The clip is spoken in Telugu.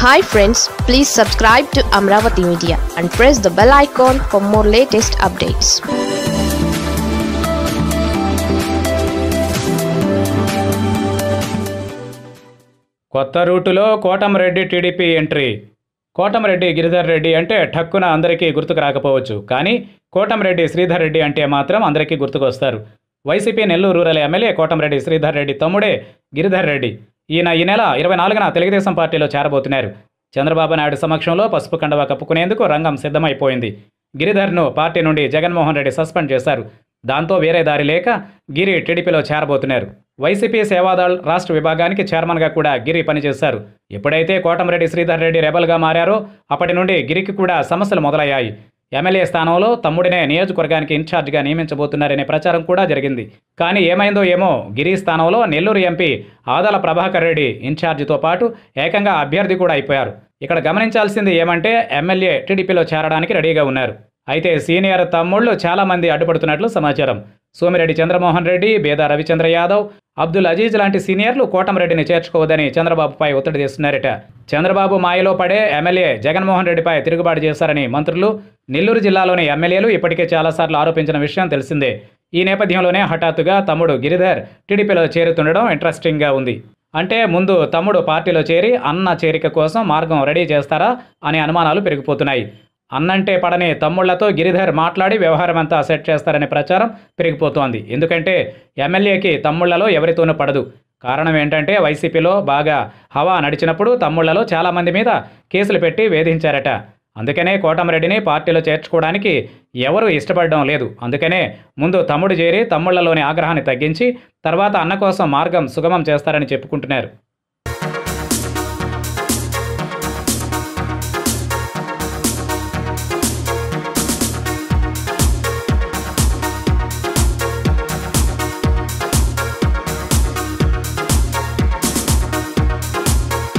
hi friends please subscribe to Amaravati media and press the bell icon for more latest updates కొత్త రూటులో కోటంరెడ్డి టీడీపీ ఎంట్రీ కోటంరెడ్డి గిరిధర్ రెడ్డి అంటే ఠక్కున అందరికీ గుర్తుకు రాకపోవచ్చు కానీ కోటంరెడ్డి శ్రీధర్ రెడ్డి అంటే మాత్రం అందరికీ గుర్తుకొస్తారు YCP Nellore rural MLA Kotamreddy Sridhar Reddy తమ్ముడే గిరిధర్ రెడ్డి ఈయన ఈ నెల ఇరవై నాలుగున తెలుగుదేశం పార్టీలో చేరబోతున్నారు చంద్రబాబు నాయుడు సమక్షంలో పసుపు కండవ కప్పుకునేందుకు రంగం సిద్ధమైపోయింది గిరిధర్ను పార్టీ నుండి జగన్మోహన్ రెడ్డి సస్పెండ్ చేశారు దాంతో వేరే దారి లేక గిరి టీడీపీలో చేరబోతున్నారు వైసీపీ సేవాదళ్ రాష్ట్ర విభాగానికి చైర్మన్గా కూడా గిరి పనిచేశారు ఎప్పుడైతే కోటమిరెడ్డి శ్రీధర్ రెడ్డి రెబల్గా మారారో అప్పటి నుండి గిరికి కూడా సమస్యలు మొదలయ్యాయి ఎమ్మెల్యే స్థానంలో తమ్ముడినే నియోజకవర్గానికి ఇన్ఛార్జిగా నియమించబోతున్నారనే ప్రచారం కూడా జరిగింది కానీ ఏమైందో ఏమో గిరి స్థానంలో నెల్లూరు ఎంపీ ఆదాల ప్రభాకర్ రెడ్డి ఇన్ఛార్జితో పాటు ఏకంగా అభ్యర్థి కూడా అయిపోయారు ఇక్కడ గమనించాల్సింది ఏమంటే ఎమ్మెల్యే టీడీపీలో చేరడానికి రెడీగా ఉన్నారు అయితే సీనియర్ తమ్ముళ్ళు చాలామంది అడ్డుపడుతున్నట్లు సమాచారం సోమిరెడ్డి చంద్రమోహన్ రెడ్డి బేదా రవిచంద్ర యాదవ్ అబ్దుల్ అజీజ్ లాంటి సీనియర్లు కోటమిరెడ్డిని చేర్చుకోవద్దని చంద్రబాబుపై ఒత్తిడి తెస్తున్నారట చంద్రబాబు మాయలో పడే ఎమ్మెల్యే జగన్మోహన్ రెడ్డిపై తిరుగుబాటు చేశారని మంత్రులు నెల్లూరు జిల్లాలోని ఎమ్మెల్యేలు ఇప్పటికే చాలాసార్లు ఆరోపించిన విషయం తెలిసిందే ఈ నేపథ్యంలోనే హఠాత్తుగా తమ్ముడు గిరిధర్ టీడీపీలో చేరుతుండడం ఇంట్రెస్టింగ్గా ఉంది అంటే ముందు తమ్ముడు పార్టీలో చేరి అన్న చేరిక కోసం మార్గం రెడీ చేస్తారా అనే అనుమానాలు పెరిగిపోతున్నాయి అన్నంటే పడని తమ్ముళ్లతో గిరిధర్ మాట్లాడి వ్యవహారం అంతా సెట్ చేస్తారనే ప్రచారం పెరిగిపోతోంది ఎందుకంటే ఎమ్మెల్యేకి తమ్ముళ్లలో ఎవరితోనూ పడదు కారణం ఏంటంటే వైసీపీలో బాగా హవా నడిచినప్పుడు తమ్ముళ్లలో చాలామంది మీద కేసులు పెట్టి వేధించారట అందుకనే కోటమిరెడ్డిని పార్టీలో చేర్చుకోవడానికి ఎవరూ ఇష్టపడడం లేదు అందుకనే ముందు తమ్ముడు చేరి తమ్ముళ్లలోని ఆగ్రహాన్ని తగ్గించి తర్వాత అన్న కోసం మార్గం సుగమం చేస్తారని చెప్పుకుంటున్నారు